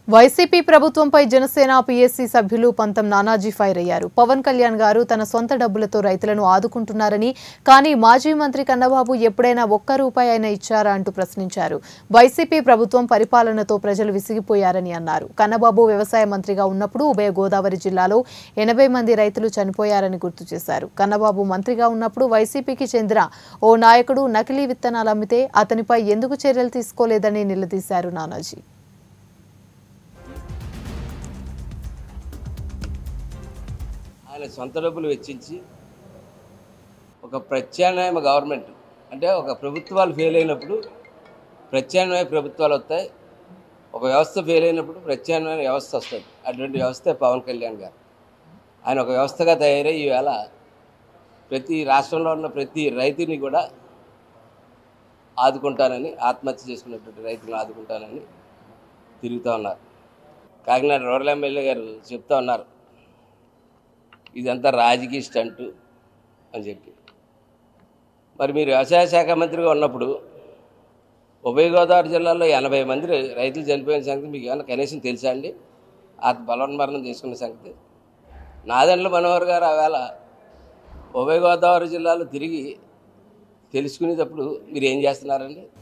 YCP ప్రభుత్వంపై Janasena PSC సభ్యులు పంతం నానాజీ ఫైర్ అయ్యారు పవన్ కళ్యాణ్ గారు తన సొంత డబ్బులతో రైతులను ఆదుకుంటున్నారని కానీ మాజీ మంత్రి కన్నబాబు ఎప్పుడైనా ఒక్క రూపాయి అయినా ఇచ్చారా అంటూ ప్రశ్నించారు వైసీపీ ప్రభుత్వం పరిపాలనతో ప్రజలు విసిగిపోయారని అన్నారు కన్నబాబు వ్యవసాయ మంత్రిగా ఉన్నప్పుడు ఉభయ గోదావరి జిల్లాలో ఎనభై మంది రైతులు చనిపోయారని గుర్తు చేశారు కన్నబాబు మంత్రిగా ఉన్నప్పుడు వైసీపీకి చెందిన ఓ నాయకుడు నకిలీ విత్తనాలు అమ్మితే అతనిపై ఎందుకు చర్యలు తీసుకోలేదని నిలదీశారు నానాజీ ఆయన సొంత డబ్బులు వెచ్చించి ఒక ప్రత్యామ్నాయ గవర్నమెంట్ అంటే ఒక ప్రభుత్వాలు ఫెయిల్ అయినప్పుడు ప్రత్యామ్నాయ ప్రభుత్వాలు వస్తాయి ఒక వ్యవస్థ ఫెయిల్ అయినప్పుడు ప్రత్యామ్నాయ వ్యవస్థ వస్తుంది అటువంటి వ్యవస్థ పవన్ కళ్యాణ్ గారు ఆయన ఒక వ్యవస్థగా తయారై ఈవేళ ప్రతి రాష్ట్రంలో ఉన్న ప్రతి రైతుని కూడా ఆదుకుంటానని ఆత్మహత్య చేసుకున్నటువంటి రైతులను ఆదుకుంటానని తిరుగుతూ ఉన్నారు కాకినాడ రూరల్ ఎమ్మెల్యే గారు చెప్తా ఉన్నారు ఇదంతా రాజకీయ స్టంటు అని చెప్పి మరి మీరు వ్యవసాయ శాఖ మంత్రిగా ఉన్నప్పుడు ఉభయ గోదావరి జిల్లాలో ఎనభై మంది రై- రైతులు చనిపోయిన సంగతి మీకు ఏమైనా కనీసం తెలుసా అండి ఆత్మ బలవన్మరణం చేసుకున్న సంగతి నాదెండ్ల మనోహర్ గారు ఆవేళ ఉభయ గోదావరి జిల్లాలో తిరిగి తెలుసుకునేటప్పుడు మీరు ఏం చేస్తున్నారండి